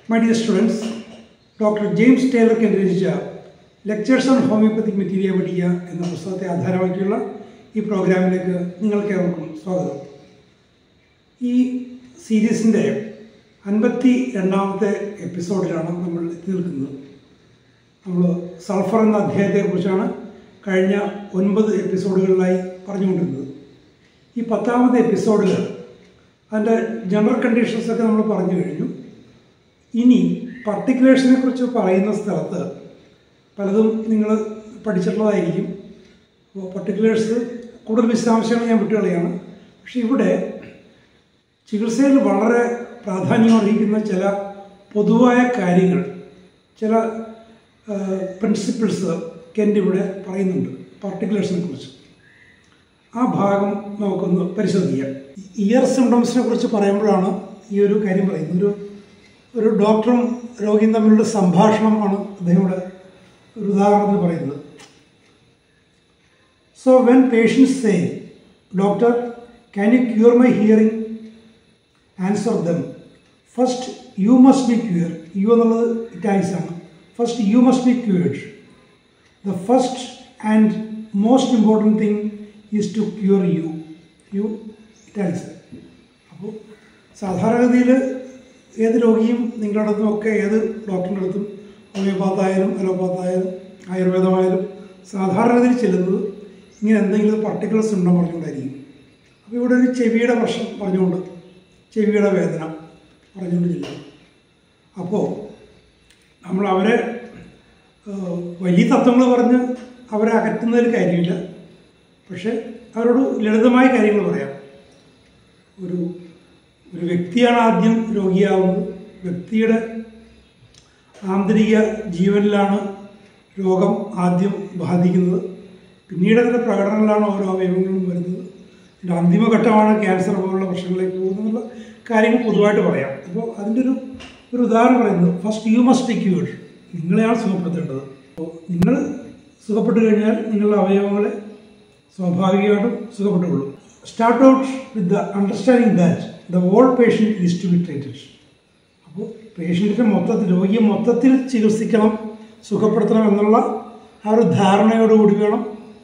My dear students doctor James Tyler കേന്ദ്രീകരിച്ച lectures on homoeopathic materia പഠിക്കുക എന്ന പുസ്തകത്തെ ആധാരമാക്കിയുള്ള ഈ പ്രോഗ്രാമിലേക്ക് നിങ്ങൾക്കേവർക്കും സ്വാഗതം ഈ സീരീസിൻ്റെ അൻപത്തി രണ്ടാമത്തെ എപ്പിസോഡിലാണ് നമ്മൾ എത്തി നിൽക്കുന്നത് നമ്മൾ സൾഫർ എന്ന അധ്യായത്തെക്കുറിച്ചാണ് കഴിഞ്ഞ ഒൻപത് എപ്പിസോഡുകളിലായി പറഞ്ഞുകൊണ്ടിരുന്നത് ഈ പത്താമത്തെ എപ്പിസോഡിൽ അതിൻ്റെ ജനറൽ കണ്ടീഷൻസ് ഒക്കെ നമ്മൾ പറഞ്ഞു കഴിഞ്ഞു ഇനി പർട്ടിക്കുലേഴ്സിനെ കുറിച്ച് പറയുന്ന സ്ഥലത്ത് പലതും നിങ്ങൾ പഠിച്ചിട്ടുള്ളതായിരിക്കും അപ്പോൾ പർട്ടിക്കുലേഴ്സ് കൂടുതൽ വിശദാംശങ്ങൾ ഞാൻ വിട്ടുകളയാണ് പക്ഷേ ഇവിടെ ചികിത്സയിൽ വളരെ പ്രാധാന്യം അർഹിക്കുന്ന ചില പൊതുവായ കാര്യങ്ങൾ ചില പ്രിൻസിപ്പിൾസ് കെൻ്റ് ഇവിടെ പറയുന്നുണ്ട് പർട്ടിക്കുലേഴ്സിനെ കുറിച്ച് ആ ഭാഗം നമുക്കൊന്ന് പരിശോധിക്കാം ഇയർ സിംറ്റംസിനെ കുറിച്ച് പറയുമ്പോഴാണ് ഈ ഒരു കാര്യം പറയുന്നത് ഒരു ഒരു ഡോക്ടറും രോഗിയും തമ്മിലുള്ള സംഭാഷണമാണ് അദ്ദേഹം ഇവിടെ ഒരു ഉദാഹരണത്തിന് പറയുന്നത് so when patients say doctor can you cure my hearing answer them first you must be cure you എന്നുള്ളത് ഇറ്റാലിക്സ് ആണ് first you must be cured the first and most important thing is to cure you you italics അപ്പോൾ സാധാരണഗതിയിൽ ഏത് രോഗിയും നിങ്ങളുടെ അടുത്തും ഒക്കെ ഏത് ഡോക്ടറിൻ്റെ അടുത്തും ഹോമിയോപാത്തായാലും അലോപാത്തായാലും ആയുർവേദമായാലും സാധാരണഗതിയിൽ ചെല്ലുന്നത് ഇങ്ങനെ എന്തെങ്കിലും പർട്ടിക്കുലർ സിംറ്റം പറഞ്ഞുകൊണ്ടായിരിക്കും അപ്പോൾ ഇവിടെ ഒരു ചെവിയുടെ പ്രശ്നം പറഞ്ഞുകൊണ്ട് ചെവിയുടെ വേദന പറഞ്ഞുകൊണ്ട് ചെല്ലും അപ്പോൾ നമ്മൾ അവരെ വലിയ തത്വങ്ങൾ പറഞ്ഞ് അവരെ അകറ്റുന്നതിൽ കാര്യമില്ല പക്ഷേ അവരോട് ലളിതമായ കാര്യങ്ങൾ പറയാം ഒരു ഒരു വ്യക്തിയാണ് ആദ്യം രോഗിയാവുന്നത് വ്യക്തിയുടെ ആന്തരിക ജീവനിലാണ് രോഗം ആദ്യം ബാധിക്കുന്നത് പിന്നീട് അതിൻ്റെ പ്രകടനങ്ങളിലാണ് ഓരോ അവയവങ്ങളും വരുന്നത് അതിൻ്റെ അന്തിമഘട്ടമാണ് ക്യാൻസർ പോലുള്ള പ്രശ്നങ്ങളിലേക്ക് പോകുന്നതെന്നുള്ള കാര്യങ്ങൾ പൊതുവായിട്ട് പറയാം അപ്പോൾ അതിൻ്റെ ഒരു ഒരു ഉദാഹരണം പറയുന്നത് first you must be cured നിങ്ങളെയാണ് സുഖപ്പെടുത്തേണ്ടത് അപ്പോൾ നിങ്ങൾ സുഖപ്പെട്ടു കഴിഞ്ഞാൽ നിങ്ങളുടെ അവയവങ്ങളെ സ്വാഭാവികമായിട്ടും സുഖപ്പെട്ടുകൊള്ളും start out with the understanding that the all patient is to be treated അപ്പോൾ പേഷ്യൻറ്റിൻ്റെ മൊത്തത്തിൽ രോഗിയെ മൊത്തത്തിൽ ചികിത്സിക്കണം സുഖപ്പെടുത്തണം എന്നുള്ള ആ ഒരു ധാരണയോടുകൂടി വേണം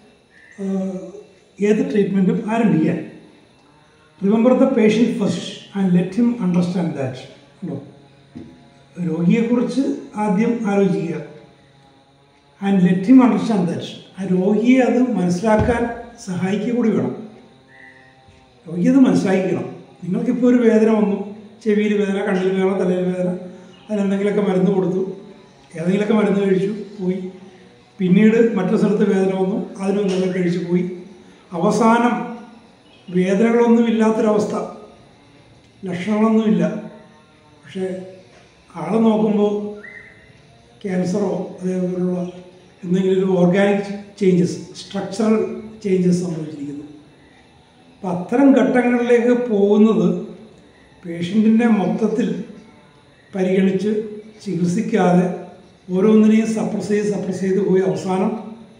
ഏത് ട്രീറ്റ്മെൻറ്റും ആരംഭിക്കാൻ remember the patient first and let him understand that ഉണ്ടോ രോഗിയെക്കുറിച്ച് ആദ്യം ആലോചിക്കുക and let him understand that ആ രോഗിയെ അത് മനസ്സിലാക്കാൻ സഹായിക്കുക കൂടി വേണം രോഗി അത് മനസ്സിലാക്കിക്കണം നിങ്ങൾക്കിപ്പോൾ ഒരു വേദന വന്നു ചെവിയിൽ വേദന കണ്ണിൽ വേദന തലയിൽ വേദന അതിനെന്തെങ്കിലുമൊക്കെ മരുന്ന് കൊടുത്തു ഏതെങ്കിലുമൊക്കെ മരുന്ന് കഴിച്ചു പോയി പിന്നീട് മറ്റു സ്ഥലത്ത് വേദന വന്നു അതിനൊന്നും കഴിച്ചു പോയി അവസാനം വേദനകളൊന്നും ഇല്ലാത്തൊരവസ്ഥ ലക്ഷണങ്ങളൊന്നുമില്ല പക്ഷേ ആളെ നോക്കുമ്പോൾ ക്യാൻസറോ അതേപോലുള്ള എന്തെങ്കിലും ഒരു ഓർഗാനിക് ചേഞ്ചസ് സ്ട്രക്ചറൽ ചേഞ്ചസ് സംഭവിച്ചിരിക്കുന്നു അപ്പം അത്തരം ഘട്ടങ്ങളിലേക്ക് പോകുന്നത് പേഷ്യൻറ്റിനെ മൊത്തത്തിൽ പരിഗണിച്ച് ചികിത്സിക്കാതെ ഓരോന്നിനെയും സപ്രസ് ചെയ്ത് സപ്രസ് ചെയ്ത് പോയി അവസാനം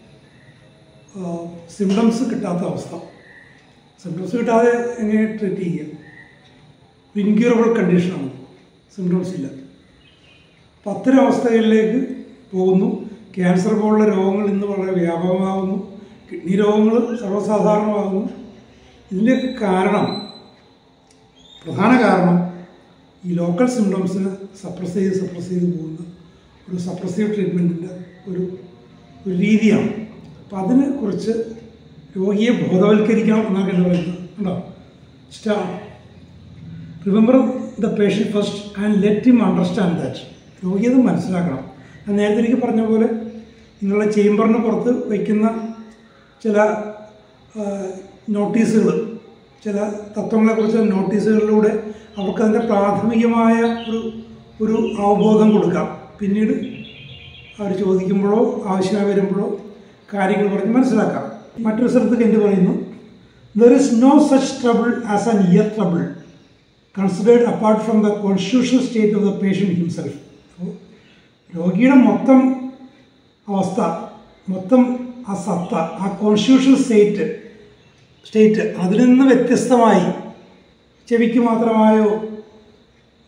സിംറ്റംസ് കിട്ടാത്ത അവസ്ഥ സിംറ്റംസ് കിട്ടാതെ എങ്ങനെ ട്രീറ്റ് ചെയ്യുക ഇൻക്യൂറബിൾ കണ്ടീഷനാണ് സിംറ്റംസ് ഇല്ല അപ്പം അത്തരം അവസ്ഥകളിലേക്ക് പോകുന്നു ക്യാൻസർ പോലുള്ള രോഗങ്ങൾ ഇന്ന് വളരെ വ്യാപകമാകുന്നു കിഡ്നി രോഗങ്ങൾ സർവ്വസാധാരണമാകുന്നു ഇതിൻ്റെ കാരണം പ്രധാന കാരണം ഈ ലോക്കൽ സിംറ്റംസിന് സപ്രസ് ചെയ്ത് സപ്രസ് ചെയ്ത് പോകുന്ന ഒരു സപ്രസീവ് ട്രീറ്റ്മെൻറ്റിൻ്റെ ഒരു ഒരു രീതിയാണ് അപ്പം അതിനെ കുറിച്ച് രോഗിയെ ബോധവൽക്കരിക്കണം എന്നാണ് എന്നെ പറയുന്നത് ഉണ്ടോ സ്റ്റാ remember the patient first and let him understand that രോഗി അത് മനസ്സിലാക്കണം ഞാൻ നേരത്തെ എനിക്ക് പറഞ്ഞ പോലെ നിങ്ങളുടെ ചേംബറിന് പുറത്ത് വയ്ക്കുന്ന ചില നോട്ടീസുകൾ ചില തത്വങ്ങളെക്കുറിച്ച് നോട്ടീസുകളിലൂടെ അവർക്ക് അതിൻ്റെ പ്രാഥമികമായ ഒരു ഒരു അവബോധം കൊടുക്കാം പിന്നീട് അവർ ചോദിക്കുമ്പോഴോ ആവശ്യമായി വരുമ്പോഴോ കാര്യങ്ങൾ പറഞ്ഞ് മനസ്സിലാക്കാം മറ്റൊരു സ്ഥലത്ത് എന്ത് പറയുന്നു there is no such trouble as an ear trouble considered apart from the constitutional state of the patient himself അപ്പോൾ രോഗിയുടെ മൊത്തം അവസ്ഥ മൊത്തം ആ സത്ത ആ കോൺസ്റ്റിറ്റ്യൂഷണൽ സ്റ്റേറ്റ് സ്റ്റേറ്റ് അതിൽ നിന്ന് വ്യത്യസ്തമായി ചെവിക്ക് മാത്രമായോ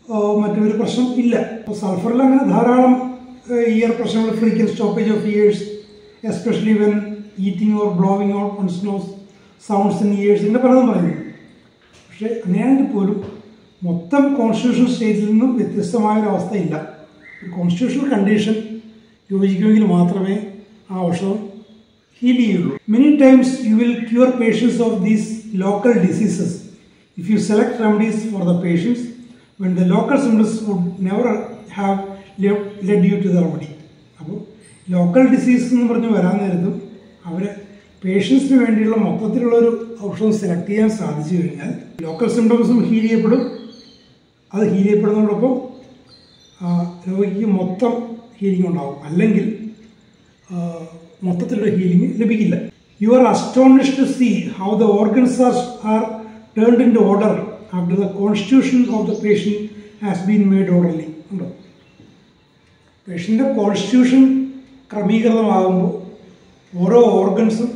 മറ്റൊരു പ്രശ്നം ഇല്ല അപ്പോൾ സൾഫറിൽ അങ്ങനെ ധാരാളം ഇയർ പ്രശ്നങ്ങൾ frequent stoppage of ears especially when eating or blowing or കൺസ്നോസ് സൗണ്ട്സ് ഇൻ ഇയേഴ്സ് ഇങ്ങനെ പലതും പറയുന്നു പക്ഷേ അങ്ങനെയാണെങ്കിൽ പോലും മൊത്തം കോൺസ്റ്റിറ്റ്യൂഷൻ സ്റ്റേറ്റിൽ നിന്നും വ്യത്യസ്തമായ ഒരു അവസ്ഥയില്ല ഒരു കോൺസ്റ്റിറ്റ്യൂഷണൽ കണ്ടീഷൻ യോജിക്കുമെങ്കിൽ മാത്രമേ ആ ഔഷധം ഹീൽ ചെയ്യുള്ളൂ many times you will cure patients of these local diseases if you select remedies for the patients when the local symptoms would never have led you to the remedy അപ്പോൾ local disease എന്ന് പറഞ്ഞ് വരാൻ നേരത്തും അവരെ പേഷ്യൻസിന് വേണ്ടിയുള്ള മൊത്തത്തിലുള്ള ഒരു ഔഷധം സെലക്ട് ചെയ്യാൻ സാധിച്ചു കഴിഞ്ഞാൽ ലോക്കൽ സിംറ്റംസും ഹീൽ ചെയ്യപ്പെടും അത് ഹീൽ ചെയ്യപ്പെടുന്നതോടൊപ്പം ആ, രോഗിക്ക് മൊത്തം ഹീലിംഗ് ഉണ്ടാവും അല്ലെങ്കിൽ ആ, മൊത്തത്തിലുള്ള ഹീലിംഗ് ലഭിക്കില്ല you are astonish to see how the organs are are turned into order after the constitution of the patient has been made orderly ഉണ്ടോ പേഷ്യൻ്റെ കോൺസ്റ്റിറ്റ്യൂഷൻ ക്രമീകൃതമാകുമ്പോൾ ഓരോ ഓർഗൻസും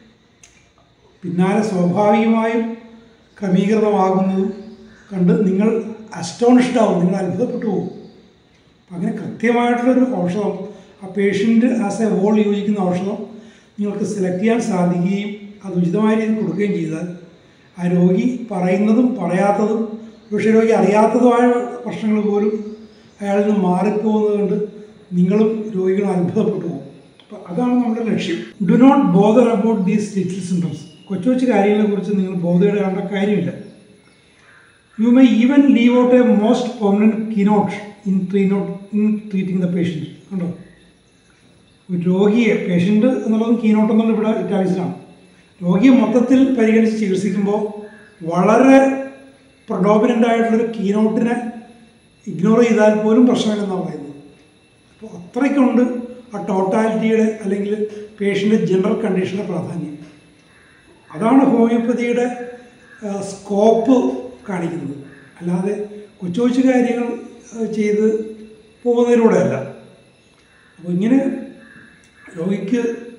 പിന്നാലെ സ്വാഭാവികമായും ക്രമീകൃതമാകുന്നതും കണ്ട് നിങ്ങൾ അസ്റ്റോണിഷ്ഡ് ആവും നിങ്ങൾ അത്ഭുതപ്പെട്ടു പോകും അപ്പം അങ്ങനെ കൃത്യമായിട്ടുള്ളൊരു ഔഷധം ആ പേഷ്യൻ്റ് ആസ് എ വോൾ യോജിക്കുന്ന ഔഷധം നിങ്ങൾക്ക് സെലക്ട് ചെയ്യാൻ സാധിക്കുകയും അത് ഉചിതമായ രീതിയിൽ കൊടുക്കുകയും ചെയ്താൽ ആ രോഗി പറയുന്നതും പറയാത്തതും പക്ഷേ രോഗി അറിയാത്തതുമായ പ്രശ്നങ്ങൾ പോലും അയാളിൽ നിന്ന് മാറിപ്പോകുന്നത് കൊണ്ട് നിങ്ങളും രോഗികളും അത്ഭുതപ്പെട്ടു പോകും അപ്പം അതാണ് നമ്മുടെ ലക്ഷ്യം do not bother about these little symptoms കൊച്ചു കൊച്ചു കാര്യങ്ങളെക്കുറിച്ച് നിങ്ങൾ ബോധയുടെ കാര്യമില്ല You may even leave out a most permanent keynote in, pre-note, in treating the patient. കണ്ടോ ഒരു രോഗിയെ പേഷ്യൻ്റ് എന്നുള്ളതും കീനോട്ട് എന്നുള്ള ഇവിടെ ഇറ്റാലിസിലാണ് രോഗിയെ മൊത്തത്തിൽ പരിഗണിച്ച് ചികിത്സിക്കുമ്പോൾ വളരെ പ്രഡോമിനൻ്റ് ആയിട്ടുള്ളൊരു കീനോട്ടിനെ ഇഗ്നോർ ചെയ്താൽ പോലും പ്രശ്നമില്ലെന്നാണ് പറയുന്നത് അപ്പോൾ അത്രയ്ക്കുണ്ട് ആ ടോട്ടാലിറ്റിയുടെ അല്ലെങ്കിൽ പേഷ്യൻ്റെ ജനറൽ കണ്ടീഷൻ്റെ പ്രാധാന്യം അതാണ് ഹോമിയോപ്പതിയുടെ സ്കോപ്പ് കാണിക്കുന്നത് അല്ലാതെ കൊച്ചു കൊച്ചു കാര്യങ്ങൾ ആ, ചെയ്ത് പോകുന്നതിലൂടെയല്ല അപ്പോൾ ഇങ്ങനെ രോഗിക്ക്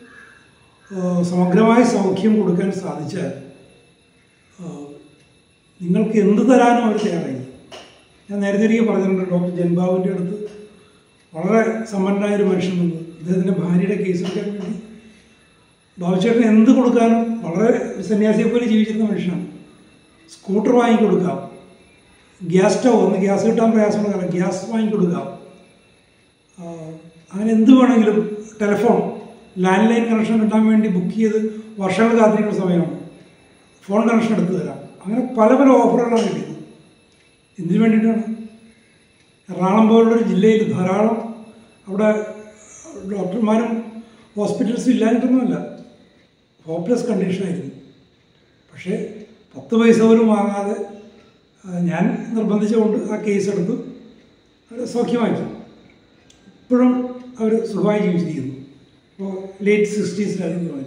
ആ, സമഗ്രമായ സൗഖ്യം കൊടുക്കാൻ സാധിച്ചാൽ ആ, നിങ്ങൾക്ക് എന്ത് തരാനും അവർ തയ്യാറായി ഞാൻ നേരത്തെ ഒരിക്കൽ പറഞ്ഞിട്ടുണ്ട് ഡോക്ടർ ജൻബാബുവിൻ്റെ അടുത്ത് വളരെ സമ്പന്നനായ ഒരു മനുഷ്യൻ വന്നു അദ്ദേഹത്തിൻ്റെ ഭാര്യയുടെ കേസ് എടുക്കാൻ വേണ്ടി ബാബുചേട്ടൻ എന്ത് കൊടുക്കാനും വളരെ ഒരു സന്യാസിയെ പോലെ ജീവിച്ചിരുന്ന മനുഷ്യനാണ് സ്കൂട്ടർ വാങ്ങിക്കൊടുക്കാം ഗ്യാസ് സ്റ്റൗ ഒന്ന് ഗ്യാസ് കിട്ടാൻ പ്രയാസമുള്ള കാലം ഗ്യാസ് വാങ്ങിക്കൊടുക്കാം ആ, അങ്ങനെ എന്ത് വേണമെങ്കിലും ടെലിഫോൺ ലാൻഡ് ലൈൻ കണക്ഷൻ കിട്ടാൻ വേണ്ടി ബുക്ക് ചെയ്ത് വർഷങ്ങൾ കാത്തിരിക്കുന്ന സമയമാണ് ഫോൺ കണക്ഷൻ എടുത്തു തരാം അങ്ങനെ പല പല ഓഫറുകളാണ് കിട്ടിയത് എന്തിനു വേണ്ടിയിട്ടാണ് എറണാകുളം പോലുള്ളൊരു ജില്ലയിൽ ധാരാളം അവിടെ ഡോക്ടർമാരും ഹോസ്പിറ്റൽസും ഇല്ലാഞ്ഞിട്ടൊന്നുമല്ല ഹോപ്ലെസ് കണ്ടീഷനായിരുന്നു പക്ഷേ പത്ത് പൈസ പോലും വാങ്ങാതെ ആ, ഞാൻ നിർബന്ധിച്ചുകൊണ്ട് ആ കേസ് എടുത്ത് അവർ സൗഖ്യമാക്കി ഇപ്പോഴും അവർ സുഖമായി ജീവിച്ചിരിക്കുന്നു അപ്പോൾ ലേറ്റ് സിക്സ്റ്റീസിലായിരുന്നു പറഞ്ഞു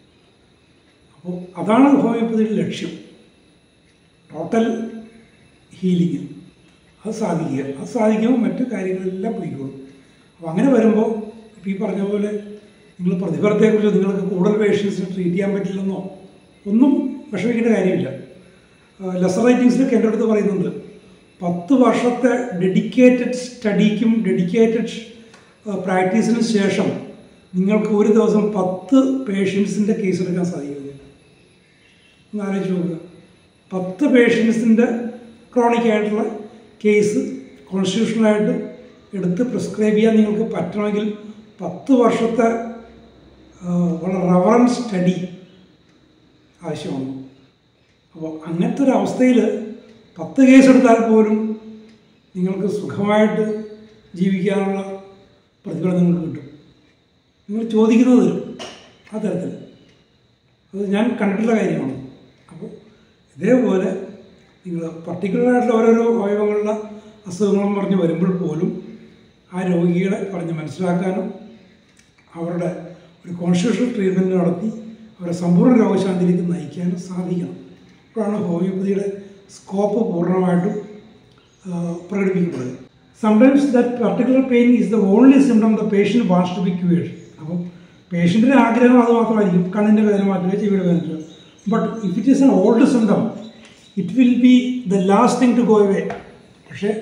അപ്പോൾ അതാണ് ഹോമിയോപ്പതിയുടെ ലക്ഷ്യം ടോട്ടൽ ഹീലിംഗ് അത് സാധിക്കുക അത് സാധിക്കുമ്പോൾ മറ്റു കാര്യങ്ങളെല്ലാം പോയിക്കോളും അപ്പോൾ അങ്ങനെ വരുമ്പോൾ ഇപ്പോൾ ഈ പറഞ്ഞ പോലെ നിങ്ങൾ പ്രതിഫലത്തെക്കുറിച്ച് നിങ്ങൾക്ക് കൂടുതൽ പേഷ്യൻസിനെ ട്രീറ്റ് ചെയ്യാൻ പറ്റില്ലെന്നോ ഒന്നും വിഷമിക്കേണ്ട കാര്യമില്ല ലെസർ റൈറ്റിങ്സിലൊക്കെ എൻ്റെ അടുത്ത് പറയുന്നുണ്ട് പത്ത് വർഷത്തെ ഡെഡിക്കേറ്റഡ് സ്റ്റഡിക്കും ഡെഡിക്കേറ്റഡ് പ്രാക്ടീസിനും ശേഷം നിങ്ങൾക്ക് ഒരു ദിവസം പത്ത് പേഷ്യൻസിൻ്റെ കേസ് എടുക്കാൻ സാധിക്കുന്നു ഒന്ന് ആലോചിച്ച് നോക്കുക പത്ത് പേഷ്യൻസിൻ്റെ ക്രോണിക് ആയിട്ടുള്ള കേസ് കോൺസ്റ്റിറ്റ്യൂഷണലായിട്ട് എടുത്ത് പ്രിസ്ക്രൈബ് ചെയ്യാൻ നിങ്ങൾക്ക് പറ്റണമെങ്കിൽ പത്ത് വർഷത്തെ ആ, വളരെ റവറൻ സ്റ്റഡി ആവശ്യമാണ് അപ്പോൾ അങ്ങനത്തെ ഒരു അവസ്ഥയിൽ പത്ത് കേസ് എടുത്താൽ പോലും നിങ്ങൾക്ക് സുഖമായിട്ട് ജീവിക്കാനുള്ള പ്രതിഫലം നിങ്ങൾക്ക് കിട്ടും നിങ്ങൾ ചോദിക്കുന്നത് തരും ആ തരത്തിൽ അത് ഞാൻ കണ്ടിട്ടുള്ള കാര്യമാണ് അപ്പോൾ ഇതേപോലെ നിങ്ങൾ പർട്ടിക്കുലറായിട്ടുള്ള ഓരോരോ അവയവങ്ങളുടെ അസുഖങ്ങളും പറഞ്ഞ് വരുമ്പോൾ പോലും ആ രോഗികളെ പറഞ്ഞ് മനസ്സിലാക്കാനും അവരുടെ ഒരു കോൺസ്റ്റിറ്റ്യൂഷണൽ ട്രീറ്റ്മെൻറ്റ് നടത്തി അവരെ സമ്പൂർണ്ണ രോഗശാന്തിയിലേക്ക് നയിക്കാനും സാധിക്കണം അപ്പോഴാണ് ഹോമിയോപ്പതിയുടെ സ്കോപ്പ് പൂർണ്ണമായിട്ടും ആ, പ്രകടിപ്പിക്കപ്പെടുന്നത് sometimes that particular pain is the only symptom the patient wants to be cured അപ്പം പേഷ്യൻറ്റിൻ്റെ ആഗ്രഹം അത് മാത്രമായിരിക്കും കണ്ണിൻ്റെ വേദന മാറ്റുക ചെവിയുടെ വേദന മാറ്റുക but if it is an old symptom it will be the last thing to go away പക്ഷേ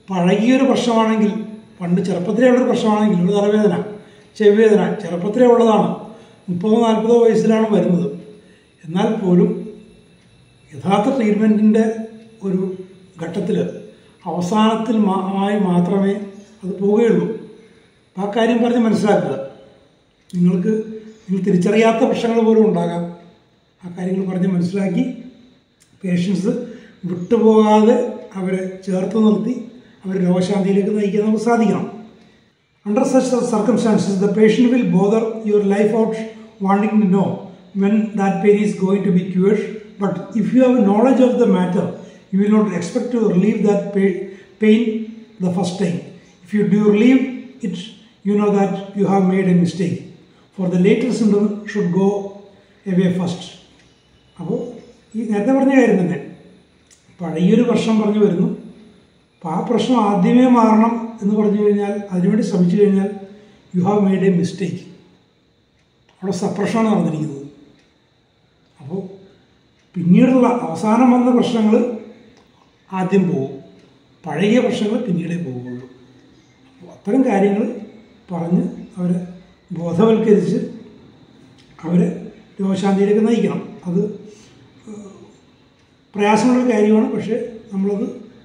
പഴകിയൊരു പ്രശ്നമാണെങ്കിൽ പണ്ട് ചെറുപ്പത്തിലേ ഉള്ളൊരു പ്രശ്നമാണെങ്കിൽ ഒരു തലവേദന ചെവിവേദന ചെറുപ്പത്തിലേ ഉള്ളതാണ് മുപ്പതോ നാൽപ്പതോ വയസ്സിലാണ് വരുന്നത് എന്നാൽ പോലും യഥാർത്ഥ ട്രീറ്റ്മെൻറ്റിൻ്റെ ഒരു ഘട്ടത്തിൽ അവസാനത്തിൽ മാ- ആയി മാത്രമേ അത് പോവുകയുള്ളൂ അപ്പോൾ ആ കാര്യം പറഞ്ഞ് മനസ്സിലാക്കുക നിങ്ങൾക്ക് നിങ്ങൾ തിരിച്ചറിയാത്ത പ്രശ്നങ്ങൾ പോലും ഉണ്ടാകാം ആ കാര്യങ്ങൾ പറഞ്ഞ് മനസ്സിലാക്കി പേഷ്യൻസ് വിട്ടുപോകാതെ അവരെ ചേർത്ത് നിർത്തി അവരെ രോഗശാന്തിയിലേക്ക് നയിക്കാൻ നമുക്ക് സാധിക്കണം Under such circumstances, the patient will bother your life out wanting to know when that pain is going to be cured. But if you have knowledge of the matter, you will not expect to relieve that pa- pain the first time. If you do relieve it, you know that you have made a mistake. For the later symptom should go away first. അപ്പോൾ ഈ നേരത്തെ പറഞ്ഞ കാര്യം തന്നെ പഴയൊരു പ്രശ്നം പറഞ്ഞു വരുന്നു അപ്പോൾ ആ പ്രശ്നം ആദ്യമേ മാറണം എന്ന് പറഞ്ഞു കഴിഞ്ഞാൽ അതിനുവേണ്ടി ശ്രമിച്ചു കഴിഞ്ഞാൽ you have made a mistake അവിടെ സപ്രഷനാണ് നടന്നിരിക്കുന്നത് അപ്പോൾ പിന്നീടുള്ള അവസാനം വന്ന പ്രശ്നങ്ങൾ ആദ്യം പോകും പഴകിയ പ്രശ്നങ്ങൾ പിന്നീടേ പോവുകയുള്ളൂ അപ്പോൾ അത്തരം കാര്യങ്ങൾ പറഞ്ഞ് അവരെ ബോധവൽക്കരിച്ച് അവരെ രോഗശാന്തിയിലേക്ക് നയിക്കണം അത് ഏഹ്, പ്രയാസമുള്ളൊരു കാര്യമാണ് പക്ഷേ നമ്മളത്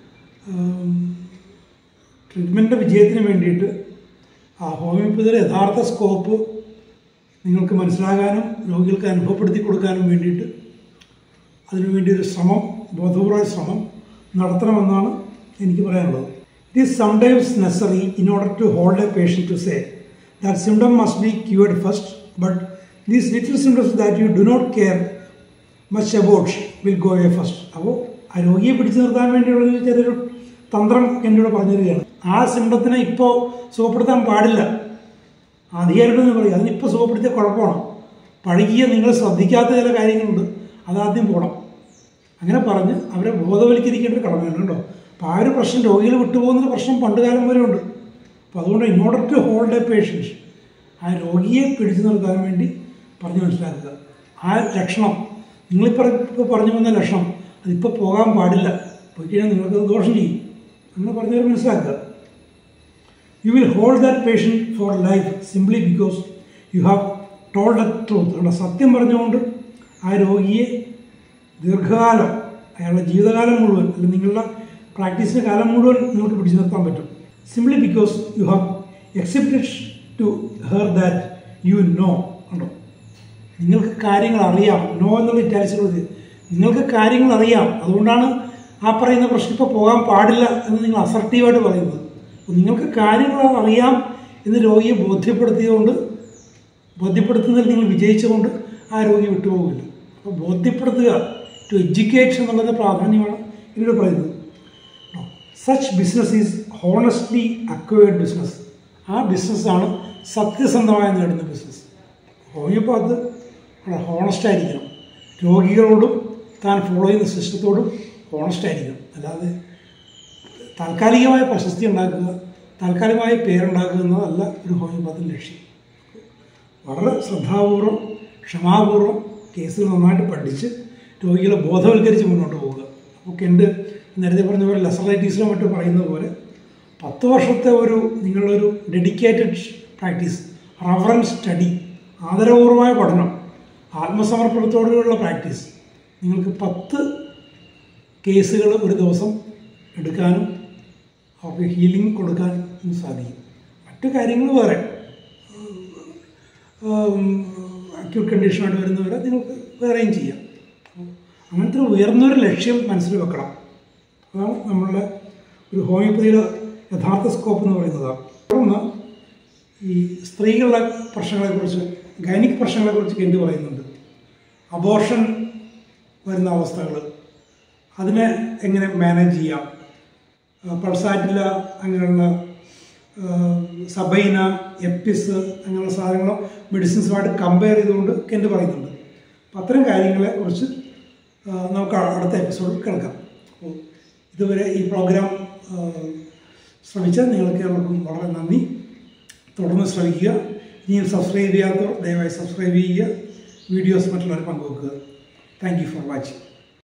ട്രീറ്റ്മെൻറ്റിൻ്റെ വിജയത്തിന് വേണ്ടിയിട്ട് ആ ഹോമിയോപ്പതിയുടെ യഥാർത്ഥ സ്കോപ്പ് നിങ്ങൾക്ക് മനസ്സിലാകാനും രോഗികൾക്ക് അനുഭവപ്പെടുത്തി കൊടുക്കാനും വേണ്ടിയിട്ട് അതിനുവേണ്ടി ഒരു ശ്രമം ബോധപൂർവമായ ശ്രമം നടത്തണമെന്നാണ് എനിക്ക് പറയാനുള്ളത് it is sometimes necessary in order to hold a patient to say that symptom must be cured first but these little symptoms that you do not care much about will go a first അപ്പോൾ ആ രോഗിയെ പിടിച്ചു നിർത്താൻ വേണ്ടിയുള്ള ഒരു ചെറിയൊരു തന്ത്രം എന്നോട് പറഞ്ഞു തരികയാണ് ആ സിംറ്റത്തിനെ ഇപ്പോൾ സുഖപ്പെടുത്താൻ പാടില്ല ആധികാരികമെന്ന് പറയും അതിനിപ്പോൾ സുഖപ്പെടുത്തിയ കുഴപ്പമാണ് പഴകിയ നിങ്ങൾ ശ്രദ്ധിക്കാത്ത ചില കാര്യങ്ങളുണ്ട് അതാദ്യം പോകണം അങ്ങനെ പറഞ്ഞ് അവരെ ബോധവൽക്കരിക്കേണ്ട ഒരു കടമയുണ്ട് കേട്ടോ അപ്പോൾ ആ ഒരു പ്രശ്നം രോഗികൾ വിട്ടുപോകുന്ന പ്രശ്നം പണ്ട് കാലം വരെ ഉണ്ട് അപ്പോൾ അതുകൊണ്ട് in order to hold a patients ആ രോഗിയെ പിടിച്ചു നിർത്താൻ വേണ്ടി പറഞ്ഞു മനസ്സിലാക്കുക ആ ലക്ഷണം നിങ്ങളിപ്പോൾ ഇപ്പോൾ പറഞ്ഞു വന്ന ലക്ഷണം അതിപ്പോൾ പോകാൻ പാടില്ല പോയി കഴിഞ്ഞാൽ നിങ്ങൾക്കത് ദോഷം ചെയ്യും അങ്ങനെ പറഞ്ഞവർ മനസ്സിലാക്കുക you will hold that patient for life simply because you have told the truth അവിടെ സത്യം പറഞ്ഞുകൊണ്ട് ആ രോഗിയെ ദീർഘകാലം അയാളുടെ ജീവിതകാലം മുഴുവൻ അല്ലെങ്കിൽ നിങ്ങളുടെ പ്രാക്ടീസിൻ്റെ കാലം മുഴുവൻ നിങ്ങൾക്ക് പിടിച്ചു നിർത്താൻ പറ്റും simply because you have accepted to her that you know ഉണ്ടോ നിങ്ങൾക്ക് കാര്യങ്ങൾ അറിയാം നോ എന്നുള്ള ഇറ്റാലിസിലുള്ളത് നിങ്ങൾക്ക് കാര്യങ്ങൾ അറിയാം അതുകൊണ്ടാണ് ആ പറയുന്ന പ്രശ്നം ഇപ്പോൾ പോകാൻ പാടില്ല എന്ന് നിങ്ങൾ അസർട്ടീവായിട്ട് പറയുന്നത് അപ്പോൾ നിങ്ങൾക്ക് കാര്യങ്ങൾ അറിയാം എന്ന് രോഗിയെ ബോധ്യപ്പെടുത്തിയതുകൊണ്ട് ബോധ്യപ്പെടുത്തുന്നതിൽ നിങ്ങൾ വിജയിച്ചുകൊണ്ട് ആ രോഗി വിട്ടുപോകില്ല അപ്പോൾ ബോധ്യപ്പെടുത്തുക ടു എഡ്യൂക്കേറ്റ് എന്നുള്ളത് പ്രാധാന്യമാണ് ഇതിലൂടെ പറയുന്നത് such business is honestly acquired business ആ ബിസിനസ്സാണ് സത്യസന്ധമായി നേടുന്ന ബിസിനസ് ഹോമിയോപാത്ത് വളരെ ഹോണസ്റ്റ് ആയിരിക്കണം രോഗികളോടും താൻ ഫോളോ ചെയ്യുന്ന സിസ്റ്റത്തോടും ഹോണസ്റ്റ് ആയിരിക്കണം അല്ലാതെ താൽക്കാലികമായ പ്രശസ്തി ഉണ്ടാക്കുക താൽക്കാലികമായ പേരുണ്ടാക്കുക എന്നതല്ല ഒരു ഹോമിയോപാത്തിൻ്റെ ലക്ഷ്യം വളരെ ശ്രദ്ധാപൂർവം ക്ഷമാപൂർവം കേസുകൾ നന്നായിട്ട് പഠിച്ച് രോഗികളെ ബോധവൽക്കരിച്ച് മുന്നോട്ട് പോവുക അപ്പോൾ കെൻഡ് നേരത്തെ പറഞ്ഞ പോലെ ലെസറൈറ്റീസിലോ മറ്റോ പറയുന്ന പോലെ പത്ത് വർഷത്തെ ഒരു നിങ്ങളൊരു ഡെഡിക്കേറ്റഡ് പ്രാക്ടീസ് റഫറൻസ് സ്റ്റഡി ആദരപൂർവമായ പഠനം ആത്മസമർപ്പണത്തോടെയുള്ള പ്രാക്ടീസ് നിങ്ങൾക്ക് പത്ത് കേസുകൾ ഒരു ദിവസം എടുക്കാനും അവർക്ക് ഹീലിംഗ് കൊടുക്കാനും സാധിക്കും മറ്റു കാര്യങ്ങൾ വേറെ അക്യൂട്ട് കണ്ടീഷനായിട്ട് വരുന്നവരെ നിങ്ങൾക്ക് വേറെയും ചെയ്യാം അങ്ങനത്തെ ഒരു ഉയർന്നൊരു ലക്ഷ്യം മനസ്സിൽ വെക്കണം അതാണ് നമ്മളുടെ ഒരു ഹോമിയോപ്പതിയുടെ യഥാർത്ഥ സ്കോപ്പ് എന്ന് പറയുന്നത് തുടർന്ന് ഈ സ്ത്രീകളുടെ പ്രശ്നങ്ങളെക്കുറിച്ച് ഗൈനിക് പ്രശ്നങ്ങളെക്കുറിച്ച് കെൻഡ് പറയുന്നുണ്ട് അബോർഷൻ വരുന്ന അവസ്ഥകൾ അതിനെ എങ്ങനെ മാനേജ് ചെയ്യാം പൾസാറ്റില അങ്ങനെയുള്ള സബൈന എപ്പിസ് അങ്ങനെയുള്ള സാധനങ്ങളോ മെഡിസിൻസുമായിട്ട് കമ്പയർ ചെയ്തുകൊണ്ട് കെൻഡ് പറയുന്നുണ്ട് അപ്പം അത്തരം കാര്യങ്ങളെ കുറിച്ച് നമുക്ക് അടുത്ത എപ്പിസോഡിൽ കേൾക്കാം അപ്പോൾ ഇതുവരെ ഈ പ്രോഗ്രാം ശ്രമിച്ച നിങ്ങൾക്ക് എല്ലാവർക്കും വളരെ നന്ദി തുടർന്ന് ശ്രമിക്കുക ഇനിയും സബ്സ്ക്രൈബ് ചെയ്യാത്തവർ ദയവായി സബ്സ്ക്രൈബ് ചെയ്യുക വീഡിയോസ് മറ്റുള്ളവർ പങ്കുവെക്കുക താങ്ക് യു ഫോർ വാച്ചിങ്